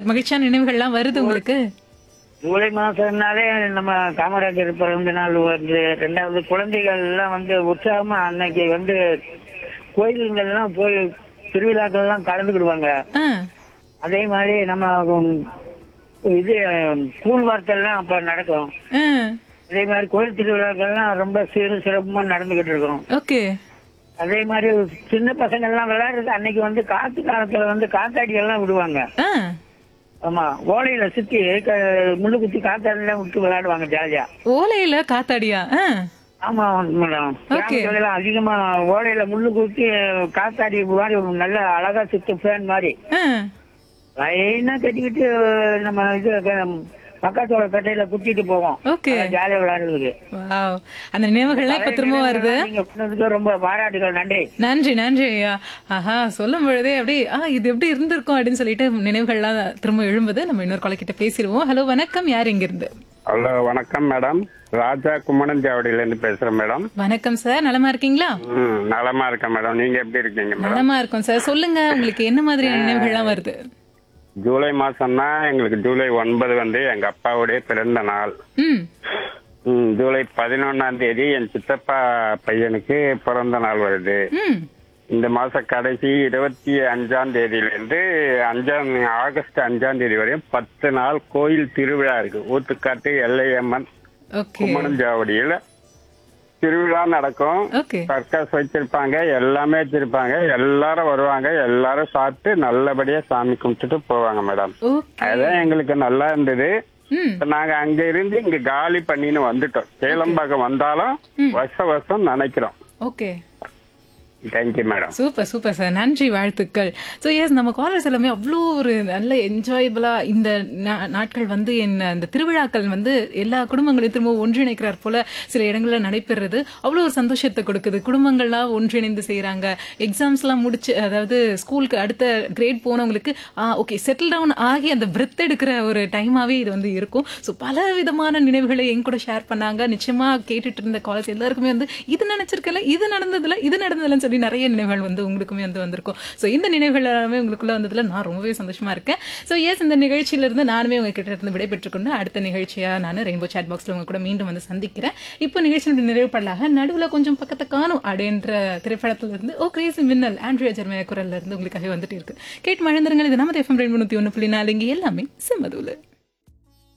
மகிழ்ச்சியான நினைவுகள்லாம் வருது உங்களுக்கு ஜூலை மாசம்னாலே நம்ம காமராஜர் பிறந்த நாள் வந்து ரெண்டாவது குழந்தைகள் எல்லாம் வந்து உற்சாகமா அன்னைக்கு வந்து கோயிலுங்கள்லாம் போய் திருவிழாக்கள் எல்லாம் கலந்துக்கிடுவாங்க ஆ, அதே மாதிரி நம்ம உம், இது ஸ்கூல் வார்த்தைலாம் அப்ப நடக்கும் ஆ, அதே மாதிரி கோயில் திருவிழாக்கள்லாம் ரொம்ப சீரும் சிறப்புமா நடந்துகிட்டு இருக்கும் ஓகே அதே மாதிரி சின்ன பசங்க எல்லாம் விளையாடுறது அன்னைக்கு வந்து காத்து காலத்துல வந்து காத்தாடி எல்லாம் விடுவாங்க ஆ, ஆமா ஓலையில சுத்தி க- முள்ளு குத்தி காத்தாடி எல்லாம் விட்டு விளையாடுவாங்க ஜாலியா ஓலையில காத்தாடியா ஆ, ஆமா மேடம் கிராமத்துல எல்லாம் அதிகமா ஓலையில முள்ளு குத்தி காத்தாடி மாதிரி ஒரு நல்ல அழகா சுத்து ஃபேன் மாதிரி ஆ, லைனா கட்டிக்கிட்டு நம்ம இது க- மக்காச்சோள கட்டையில குத்திட்டு போவோம் ஓகே நல்லா ஜாலியா விளையாடுறதுக்கு வாவ் அந்த நினைவுகள்லாம் இப்ப திரும்ப வருது நீங்க சொன்னதுக்கு ரொம்ப பாராட்டுகள் நன்றி நன்றி நன்றி ஐயா ஆஹா சொல்லும் பொழுதே அப்படி ஆ இது எப்படி இருந்திருக்கும் அப்படின்னு சொல்லிட்டு நினைவுகள்லாம் திரும்ப எழும்புது நம்ம இன்னொரு கொலைக்கிட்ட பேசிடுவோம் ஹலோ வணக்கம் யார் இங்க இருந்து ஹலோ வணக்கம் மேடம் ராஜா கும்மணஞ்சாவடியில இருந்து பேசுறேன் மேடம் வணக்கம் சார் நலமா இருக்கீங்களா ம் நலமா இருக்கேன் மேடம் நீங்க எப்படி இருக்கீங்க மேடம் நலமா இருக்கும் சார் சொல்லுங்க உங்களுக்கு என்ன மாதிரியான நினைவுகள்லாம் வருது ஜூலை மாசம்னா எங்களுக்கு ஜூலை ஒன்பது வந்து எங்க அப்பாவுடைய பிறந்த நாள் ம் ம், ஜூலை பதினொன்னாம் தேதி என் சித்தப்பா பையனுக்கு பிறந்த நாள் வருது ம் இந்த மாச கடைசி இருபத்தி அஞ்சாம் தேதியிலிருந்து அஞ்சாம் ஆகஸ்ட் அஞ்சாம் தேதி வரையும் பத்து நாள் கோயில் திருவிழா இருக்கு ஊத்துக்காட்டு எல்லையம்மன் ஓகே கும்மணஞ்சாவடியில திருவிழா நடக்கும் ஓகே சர்க்கஸ் வச்சிருப்பாங்க எல்லாமே வச்சிருப்பாங்க எல்லாரும் வருவாங்க எல்லாரும் சாப்பிட்டு நல்லபடியா சாமி கும்பிட்டுட்டு போவாங்க மேடம் ஓகே அதான் எங்களுக்கு நல்லா இருந்தது ம் இப்ப நாங்க அங்க இருந்து இங்க காலி பண்ணின்னு வந்துட்டோம் சேலம்பாக்கம் வந்தாலும் வருஷ வருஷம் நினைக்கிறோம் okay thank you madam super super sir நன்றி வாழ்த்துக்கள் ஸோ எஸ் நம்ம காலர்ஸ் எல்லாமே அவ்வளோ ஒரு நல்ல என்ஜாயபிளா இந்த நா- நாட்கள் வந்து என்ன இந்த திருவிழாக்கள் வந்து எல்லா குடும்பங்களையும் திரும்ப ஒன்றிணைக்கிறார் போல சில இடங்கள்ல நடைபெறுறது அவ்வளோ ஒரு சந்தோஷத்தை கொடுக்குது குடும்பங்கள்லாம் ஒன்றிணைந்து செய்றாங்க எக்ஸாம்ஸ்லாம் முடிச்சு அதாவது ஸ்கூலுக்கு அடுத்த கிரேட் போனவங்களுக்கு ஓகே செட்டில் டவுன் ஆகி அந்த பிரெத் எடுக்கிற ஒரு டைமாவே இது வந்து இருக்கும் ஸோ பல விதமான நினைவுகளை என் கூட ஷேர் பண்ணாங்க நிச்சயமா கேட்டுட்டு இருந்த காலேஜ் எல்லாருக்குமே வந்து இது நினைச்சிருக்கல இது நடந்ததுல இது நடந்ததுலன்னு சொல்லி நிறைய நினைவுகள் வந்து உங்களுக்குமே வந்து வந்திருக்கும் ஸோ இந்த நினைவுகள் எல்லாமே உங்களுக்குள்ள வந்ததுல நான் ரொம்பவே சந்தோஷமா இருக்கேன் ஸோ எஸ் இந்த நிகழ்ச்சியில இருந்து நானுமே உங்ககிட்ட இருந்து விடைபெற்றுக் கொண்டு அடுத்த நிகழ்ச்சியா நான் ரெயின்போ சாட் பாக்ஸ்ல உங்க கூட மீண்டும் வந்து சந்திக்கிறேன் இப்போ நிகழ்ச்சியினுடைய நிறைவு பண்ணலாக நடுவுல கொஞ்சம் பக்கத்தை காணும் அப்படின்ற திரைப்படத்துல இருந்து ஓ கிரேசி மின்னல் ஆண்ட்ரியா ஜெர்மையா குரல்ல இருந்து உங்களுக்காக வந்துட்டு இருக்கு கேட்டு மழந்துருங்கள் இது நம்ம எஃப்எம் ரெண்டு ஒன்று புள்ளி நாலு இங்கே எல்லாமே செம்மதூல